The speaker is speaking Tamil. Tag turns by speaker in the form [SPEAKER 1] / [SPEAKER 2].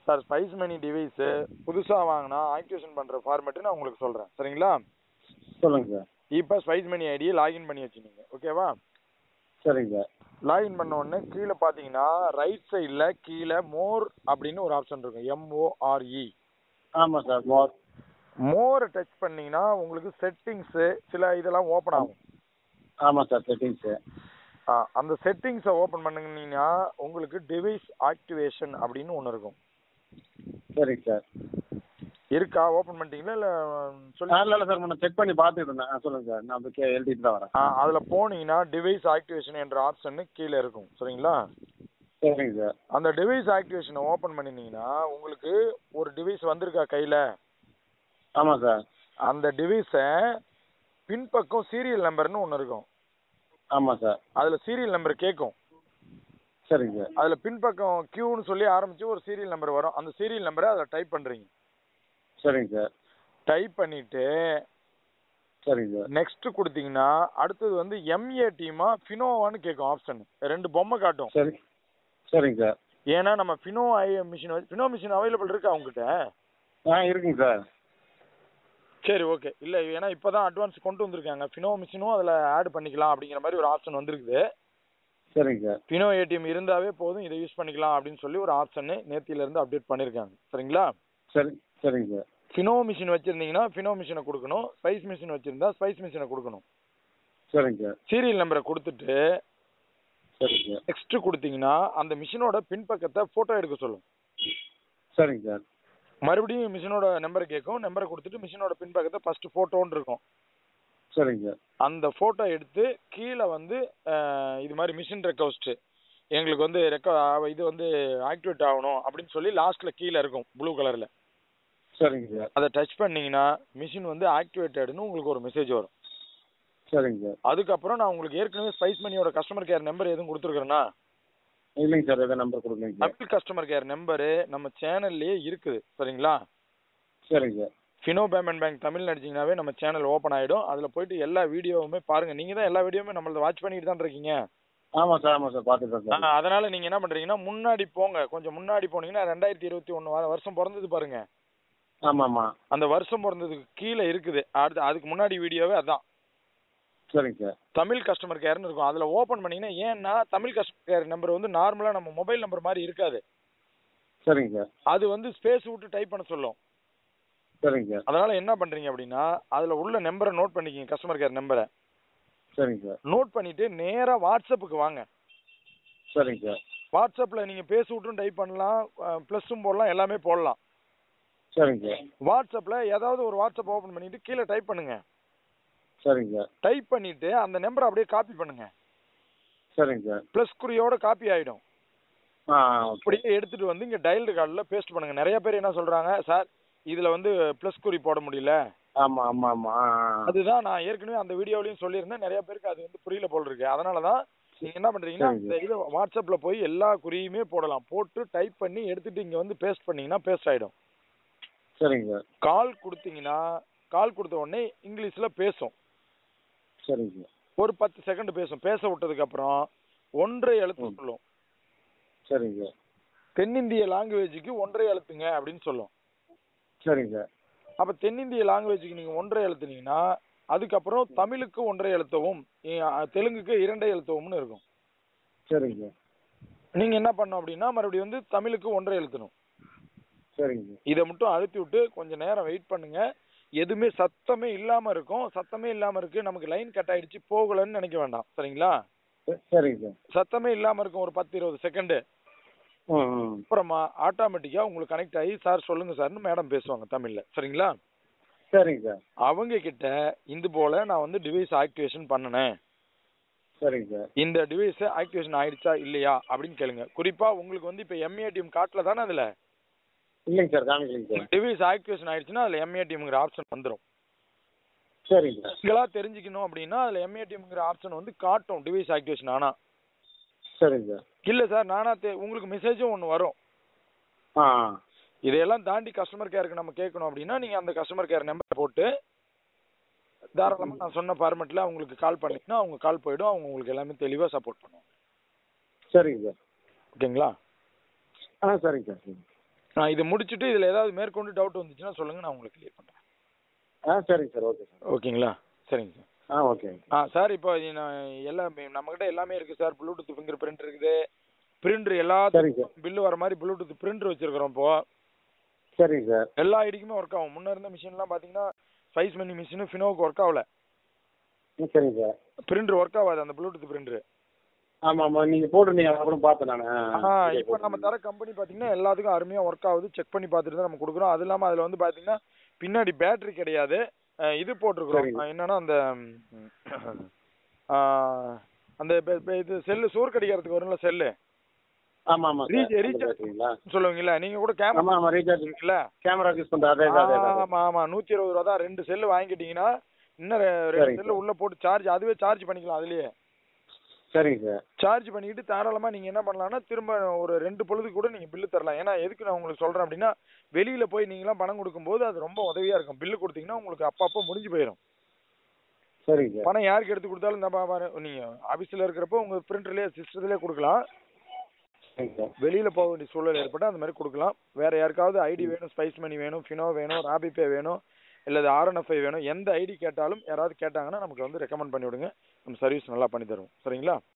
[SPEAKER 1] சார் ஸ்பைஸ் மணி டிவைஸு புதுசாக வாங்கினா ஆக்டிவேஷன் பண்ணுற ஃபார்மேட்டு நான் உங்களுக்கு சொல்கிறேன் சரிங்களா
[SPEAKER 2] சொல்லுங்க சார்
[SPEAKER 1] இப்போ ஸ்பைஸ் மணி ஐடியை லாகின் பண்ணி வச்சுக்கிங்க ஓகேவா
[SPEAKER 2] சரிங்க சார்
[SPEAKER 1] லாகின் பண்ண உடனே கீழே பார்த்தீங்கன்னா ரைட் சைடில் கீழே மோர் அப்படின்னு ஒரு ஆப்ஷன் இருக்கும் எம்ஓஆர்இ
[SPEAKER 2] ஆமாம் சார் மோர்
[SPEAKER 1] மோரை டச் பண்ணீங்கன்னா உங்களுக்கு செட்டிங்ஸு சில இதெல்லாம் ஓப்பன் ஆகும்
[SPEAKER 2] ஆமாம் சார் செட்டிங்ஸு
[SPEAKER 1] ஆ, அந்த செட்டிங்ஸை ஓப்பன் பண்ணுங்கன்னா உங்களுக்கு டிவைஸ் ஆக்டிவேஷன் அப்படின்னு ஒன்று இருக்கும்
[SPEAKER 2] சரிங்க சார்
[SPEAKER 1] இருக்கா ஓப்பன் பண்ணிட்டீங்களா இல்லை சொல்லி
[SPEAKER 2] ஆ இல்லை இல்லை சார் நான் செக் பண்ணி பார்த்துட்டு இருந்தேன் ஆ சொல்லுங்கள் சார் நான் போய் எழுதிட்டு தான் வரேன்
[SPEAKER 1] ஆ அதில் போனீங்கன்னா டிவைஸ் ஆக்டிவேஷன் என்ற ஆப்ஷன் கீழே இருக்கும் சரிங்களா
[SPEAKER 2] சரிங்க சார்
[SPEAKER 1] அந்த டிவைஸ் ஆக்டிவேஷனை ஓப்பன் பண்ணினீங்கன்னா உங்களுக்கு ஒரு டிவைஸ் வந்திருக்கா கையில்
[SPEAKER 2] ஆமாம் சார்
[SPEAKER 1] அந்த டிவைஸை பின்பக்கம் சீரியல் நம்பர்னு ஒன்று இருக்கும்
[SPEAKER 2] ஆமாம் சார்
[SPEAKER 1] அதில் சீரியல் நம்பர் கேட்கும்
[SPEAKER 2] சரிங்க சார்
[SPEAKER 1] அதில் பின்பக்கம் கியூன்னு சொல்லி ஆரம்பிச்சு ஒரு சீரியல் நம்பர் வரும் அந்த சீரியல் நம்பரை அதில் டைப் பண்ணுறீங்க
[SPEAKER 2] சரிங்க சார்
[SPEAKER 1] டைப் பண்ணிட்டு
[SPEAKER 2] சரிங்க சார்
[SPEAKER 1] நெக்ஸ்ட் கொடுத்தீங்கன்னா அடுத்தது வந்து எம்ஏ டீமா ஃபினோவான்னு கேட்கும் ஆப்ஷன் ரெண்டு பொம்மை காட்டும்
[SPEAKER 2] சரி சரிங்க சார்
[SPEAKER 1] ஏன்னா நம்ம ஃபினோ ஐ மிஷின் ஃபினோ மிஷின் அவைலபிள் இருக்கா உங்ககிட்ட
[SPEAKER 2] ஆ இருக்குங்க சார்
[SPEAKER 1] சரி ஓகே இல்லை ஏன்னா இப்போ தான் அட்வான்ஸ் கொண்டு வந்திருக்காங்க ஃபினோ மிஷினும் அதில் ஆட் பண்ணிக்கலாம் அப்படிங்கிற மாதிரி ஒரு ஆப்ஷன் வந்திருக்குது
[SPEAKER 2] சரிங்க சார்
[SPEAKER 1] ஃபினோ ஏடிஎம் இருந்தாவே போதும் இதை யூஸ் பண்ணிக்கலாம் அப்படின்னு சொல்லி ஒரு ஆப்ஷன் நேத்தியிலேருந்து அப்டேட் பண்ணியிருக்காங்க சரிங்களா
[SPEAKER 2] சரி சரிங்க சார்
[SPEAKER 1] ஃபினோ மிஷின் வச்சுருந்தீங்கன்னா ஃபினோ மிஷினை கொடுக்கணும் ஸ்பைஸ் மிஷின் வச்சுருந்தா ஸ்பைஸ் மிஷினை கொடுக்கணும்
[SPEAKER 2] சரிங்க சார்
[SPEAKER 1] சீரியல் நம்பரை கொடுத்துட்டு
[SPEAKER 2] சரிங்க சார்
[SPEAKER 1] நெக்ஸ்ட் கொடுத்தீங்கன்னா அந்த மிஷினோட பின்பக்கத்தை ஃபோட்டோ எடுக்க சொல்லும்
[SPEAKER 2] சரிங்க சார்
[SPEAKER 1] மறுபடியும் மிஷினோட நம்பரை கேட்கும் நம்பரை கொடுத்துட்டு மிஷினோட பின்பக்கத்தை ஃபர்ஸ்ட் ஃபோட்டோன்னு இருக்கும்
[SPEAKER 2] சரிங்க சார்
[SPEAKER 1] அந்த ஃபோட்டோ எடுத்து கீழே வந்து அஹ், இது மாதிரி மிஷின் ரெக்வஸ்ட் எங்களுக்கு வந்து ரெக்க இது வந்து ஆக்டிவேட் ஆகணும் அப்படின்னு சொல்லி லாஸ்ட்ல கீழே இருக்கும் ப்ளூ கலர்ல
[SPEAKER 2] சரிங்க சார்
[SPEAKER 1] அதை டச் பண்ணீங்கன்னா மிஷின் வந்து ஆக்டிவேட்டட்னு உங்களுக்கு ஒரு மெசேஜ் வரும்
[SPEAKER 2] சரிங்க சார்
[SPEAKER 1] அதுக்கப்புறம் நான் உங்களுக்கு ஏற்கனவே ஸ்பைஸ் மணியோட கஸ்டமர் கேர் நம்பர் எதுவும் கொடுத்துருக்கேன்னா
[SPEAKER 2] இல்லைங்க சார் எதாவது நம்பர் கொடுக்கலைங்க sir
[SPEAKER 1] Tamil customer care number நம்ம சேனல்லையே இருக்குது சரிங்களா
[SPEAKER 2] சரிங்க sir
[SPEAKER 1] Fino payment bank Tamil அடிச்சிங்கனாவே நம்ம சேனல் ஓப்பன் ஆகிடும் அதில் போயிட்டு எல்லா வீடியோவுமே பாருங்கள் நீங்கள் தான் எல்லா வீடியோவுமே நம்மளத வாட்ச் பண்ணிட்டு தான் இருக்கீங்க
[SPEAKER 2] ஆமாம் சார் ஆமாம் சார் பார்த்துட்டு
[SPEAKER 1] ஆ,
[SPEAKER 2] சார்
[SPEAKER 1] அதனால நீங்கள் என்ன பண்ணுறீங்கன்னா முன்னாடி போங்க கொஞ்சம் முன்னாடி போனீங்கன்னா ரெண்டாயிரத்தி இருபத்தி ஒன்று வருஷம் பிறந்தது பாருங்க
[SPEAKER 2] ஆமாம் ஆமாம்
[SPEAKER 1] அந்த வருஷம் பிறந்ததுக்கு கீழே இருக்குது அடுத்து அதுக்கு முன்னாடி வீடியோவே அதான்
[SPEAKER 2] சரிங்க சார்
[SPEAKER 1] தமிழ் கஸ்டமர் கேர்னு இருக்கும் அதில் ஓப்பன் பண்ணீங்கன்னா ஏன்னா தமிழ் கஸ்டமர் கேர் நம்பர் வந்து நார்மலாக நம்ம மொபைல் நம்பர் மாதிரி இருக்காது
[SPEAKER 2] சரிங்க சார்
[SPEAKER 1] அது வந்து ஸ்பேஸ் விட்டு டைப் பண்ண சொல்லும்
[SPEAKER 2] சரிங்க சார்
[SPEAKER 1] அதனால என்ன பண்ணுறீங்க அப்படின்னா அதில் உள்ள நம்பரை நோட் பண்ணிக்கிங்க கஸ்டமர் கேர் நம்பரை
[SPEAKER 2] சரிங்க சார்
[SPEAKER 1] நோட் பண்ணிட்டு நேராக வாட்ஸ்அப்புக்கு வாங்க
[SPEAKER 2] சரிங்க சார்
[SPEAKER 1] வாட்ஸ்அப்பில் நீங்கள் பேசி விட்டும் டைப் பண்ணலாம் ப்ளஸ்ஸும் போடலாம் எல்லாமே போடலாம்
[SPEAKER 2] சரிங்க சார்
[SPEAKER 1] வாட்ஸ்அப்பில் ஏதாவது ஒரு வாட்ஸ்அப் ஓப்பன் பண்ணிட்டு கீழே டைப் பண்ணுங்க
[SPEAKER 2] சரிங்க சார்
[SPEAKER 1] டைப் பண்ணிட்டு அந்த நம்பரை அப்படியே காப்பி பண்ணுங்க
[SPEAKER 2] சரிங்க சார்
[SPEAKER 1] ப்ளஸ் குறியோட காப்பி ஆகிடும்
[SPEAKER 2] ஆ ஓகே
[SPEAKER 1] அப்படியே எடுத்துட்டு வந்து இங்கே டயல் கார்டில் பேஸ்ட் பண்ணுங்க நிறைய பேர் என்ன சொல்றாங்க சார் இதில் வந்து ப்ளஸ் குறி போட முடியல
[SPEAKER 2] ஆமாம் ஆமாம் ஆமாம் ஆ ஆ.
[SPEAKER 1] அதுதான் நான் ஏற்கனவே அந்த வீடியோலையும் சொல்லியிருந்தேன் நிறைய பேருக்கு அது வந்து புரியல போல் இருக்கு அதனால தான் நீங்கள் என்ன பண்ணுறீங்கன்னா
[SPEAKER 2] சரிங்க.
[SPEAKER 1] இந்த இது வாட்ஸ்அப்பில் போய் எல்லா குறியுமே போடலாம் போட்டு டைப் பண்ணி எடுத்துட்டு இங்கே வந்து பேஸ்ட் பண்ணீங்கன்னா பேஸ்ட் ஆகிடும்
[SPEAKER 2] சரிங்க சார்
[SPEAKER 1] கால் கொடுத்தீங்கன்னா கால் கொடுத்த உடனே இங்கிலீஷில் பேசும்
[SPEAKER 2] சரிங்க சார்
[SPEAKER 1] ஒரு பத்து செகண்ட் பேசும் பேச விட்டதுக்கு அப்புறம் ஒன்றை எழுத்து
[SPEAKER 2] ம்.
[SPEAKER 1] சொல்லும்
[SPEAKER 2] சரிங்க சார்
[SPEAKER 1] தென்னிந்திய லாங்குவேஜுக்கு ஒன்றை எழுத்துங்க அப்படின்னு சொல்லும்
[SPEAKER 2] சரிங்க சார்
[SPEAKER 1] அப்ப தென்னிந்திய லாங்குவேஜுக்கு நீங்க ஒன்றை எழுத்துனீங்கன்னா அதுக்கப்புறம் தமிழுக்கு ஒன்றை எழுத்தவும் இ- தெலுங்குக்கு இரண்டை எழுத்தவும்னு இருக்கும்
[SPEAKER 2] சரிங்க சார்
[SPEAKER 1] நீங்க என்ன பண்ணணும் அப்படின்னா மறுபடியும் வந்து தமிழுக்கு ஒன்றை எழுத்தணும்
[SPEAKER 2] சரிங்க சார்
[SPEAKER 1] இதை மட்டும் அழுத்தி விட்டு கொஞ்ச நேரம் வெயிட் பண்ணுங்க எதுவுமே சத்தமே இல்லாம இருக்கும் சத்தமே இல்லாம இருக்கு நமக்கு லைன் கட் ஆயிடுச்சு போகலன்னு நினைக்க வேண்டாம் சரிங்களா
[SPEAKER 2] சரி- சரிங்க சார்
[SPEAKER 1] சத்தமே இல்லாம இருக்கும் ஒரு பத்து இருபது செகண்ட்
[SPEAKER 2] ம் ம்
[SPEAKER 1] அப்புறமா ஆட்டோமேட்டிக்கா உங்களுக்கு கனெக்ட் ஆகி சார் சொல்லுங்க சார்னு மேடம் பேசுவாங்க தமிழ்ல சரிங்களா
[SPEAKER 2] சரிங்க சார்
[SPEAKER 1] அவங்க கிட்ட இது போல நான் வந்து டிவைஸ் ஆக்டிவேஷன் பண்ணினேன்
[SPEAKER 2] சரிங்க சார்
[SPEAKER 1] இந்த டிவைஸ் ஆக்டிவேஷன் ஆயிடுச்சா இல்லையா அப்படின்னு கேளுங்க குறிப்பா உங்களுக்கு வந்து இப்ப எம்ஏடிஎம் காட்டல தானே அதுல
[SPEAKER 2] இல்லைங்க சார் காமிக்கலைங்க சார்
[SPEAKER 1] டிவைஸ் ஆக்டிவேஷன் ஆயிடுச்சுன்னா அதுல எம்ஏடிஎம்ங்கிற ஆப்ஷன் வந்துடும்
[SPEAKER 2] சரிங்க சார்
[SPEAKER 1] நீங்களா தெரிஞ்சுக்கணும் அப்படின்னா அதுல எம்ஏடிஎம்ங்கிற ஆப்ஷன் வந்து காட்டும் டிவைஸ் ஆக்டிவேஷன் ஆனா
[SPEAKER 2] சரிங்க சார்
[SPEAKER 1] இல்ல சார் நானா தெ- உங்களுக்கு மெசேஜும் ஒன்று வரும்
[SPEAKER 2] ஆ
[SPEAKER 1] இதையெல்லாம் தாண்டி கஸ்டமர் கேருக்கு நம்ம கேட்கணும் அப்படின்னா நீங்க அந்த கஸ்டமர் கேர் நம்பர் போட்டு தாராளமா நான் சொன்ன ஃபார்மெட்ல அவங்களுக்கு கால் பண்ணீங்கன்னா அவங்க கால் போயிடும் அவங்க உங்களுக்கு எல்லாமே தெளிவா சப்போர்ட் பண்ணுவாங்க
[SPEAKER 2] சரிங்க சார்
[SPEAKER 1] ஓகேங்களா
[SPEAKER 2] ஆ சரிங்க சார் சரிங்க
[SPEAKER 1] நான் இது முடிச்சுட்டு இதில் ஏதாவது மேற்கொண்டு டவுட் வந்துச்சுன்னா சொல்லுங்கள் நான் உங்களுக்கு கிளியர் பண்ணுறேன்
[SPEAKER 2] ஆ சரிங்க சார் ஓகே சார்
[SPEAKER 1] ஓகேங்களா சரிங்க சார்
[SPEAKER 2] ஆ ஓகே ஓகே
[SPEAKER 1] ஆ சார் இப்போ இது நான் எல்லாமே நம்மக்கிட்ட எல்லாமே இருக்குது சார் ப்ளூடூத் ஃபிங்கர் பிரிண்ட் இருக்குது பிரிண்டர் எல்லாத்துக்கும்
[SPEAKER 2] சரிங்க சார்
[SPEAKER 1] பில்லு வர மாதிரி ப்ளூடூத் பிரிண்டர் வச்சிருக்கிறோம் இப்போ
[SPEAKER 2] சரிங்க சார்
[SPEAKER 1] எல்லா ஐடிக்குமே ஒர்க் ஆகும் முன்ன இருந்த மிஷின்லாம் பார்த்தீங்கன்னா சைஸ் மணி மிஷினு ஃபினோவுக்கு ஒர்க் ஆகல
[SPEAKER 2] ம் சரிங்க சார்
[SPEAKER 1] பிரிண்டர் ஒர்க் ஆகாது அந்த ப்ளூடூத் பிரிண்டர்
[SPEAKER 2] ஆமாம் ஆமாம் நீங்கள் போட்டிருந்தீங்க அதை கூட பார்த்தேன் நான்
[SPEAKER 1] ஆ இப்போ நம்ம தர கம்பெனி பார்த்தீங்கன்னா எல்லாத்துக்கும் அருமையாக ஒர்க் ஆகுது செக் பண்ணி பார்த்துட்டு தான் நம்ம கொடுக்குறோம் அது இல்லாமல் அதில் வந்து பார்த்தீங்கன்னா பின்னாடி பேட்டரி கிடையாது அஹ் இது போட்டிருக்கிறோம்
[SPEAKER 2] சரிங்க.
[SPEAKER 1] அஹ் என்னன்னா அந்த ம், ஆ, அந்த பெ- பெ- இது செல்லு சோறு கடிக்கிறதுக்கு வரும்ல செல்லு
[SPEAKER 2] ஆமாம் ஆமாம்
[SPEAKER 1] ரீச்-
[SPEAKER 2] சார்
[SPEAKER 1] ரீச்
[SPEAKER 2] பேசுறீங்களா
[SPEAKER 1] சொல்லுவீங்களா நீங்க கூட கேமரா
[SPEAKER 2] ஆமாம் ஆமாம் ரீசார்ஜ்
[SPEAKER 1] இருக்குல்ல
[SPEAKER 2] கேமரா யூஸ் பண்ணுற அதே அதே அதே
[SPEAKER 1] ஆமா ஆமா நூத்தி இருபது ரூபா தான் ரெண்டு செல்லு வாங்கிட்டீங்கன்னா இன்னும் ரெ- ரெண்டு
[SPEAKER 2] சரிங்க
[SPEAKER 1] செல்லு உள்ள போட்டு சார்ஜ் அதுவே சார்ஜ் பண்ணிக்கலாம் அதுலயே
[SPEAKER 2] சரிங்க சார்
[SPEAKER 1] சார்ஜ் பண்ணிக்கிட்டு தாராளமா நீங்க என்ன பண்ணலாம்னா திரும்ப ஒரு ரெண்டு பொழுதுக்கு கூட நீங்க பில்லு தரலாம் ஏன்னா எதுக்கு நான் உங்களுக்கு சொல்றேன் அப்படின்னா வெளியில போய் நீங்களாம் பணம் கொடுக்கும்போது அது ரொம்ப உதவியா இருக்கும் பில்லு கொடுத்தீங்கன்னா உங்களுக்கு அப்பப்போ முடிஞ்சு போயிடும்
[SPEAKER 2] சரிங்க சார்
[SPEAKER 1] பணம் யாருக்கு எடுத்து கொடுத்தாலும் இந்த பா- பாரு நீங்க ஆபீஸ்ல இருக்கிறப்போ உங்க பிரிண்டர்லயே சிஸ்டத்துலயே கொடுக்கலாம்
[SPEAKER 2] சரிங்க சார்
[SPEAKER 1] வெளியில போக வேண்டிய சூழல் ஏற்பட்டு அந்த மாதிரி கொடுக்கலாம் வேற யாருக்காவது ஐடி வேணும் ஸ்பைஸ் மணி வேணும் ஃபினோ வேணும் ராபி பே வேணும் இல்லது ஆர்என்எஃப்ஐ வேணும் எந்த ஐடி கேட்டாலும் யாராவது கேட்டாங்கன்னா நமக்கு வந்து ரெக்கமெண்ட் பண்ணி விடுங்க நம்ம சர்வீஸ் நல்லா பண்ணி தருவோம் சரிங்களா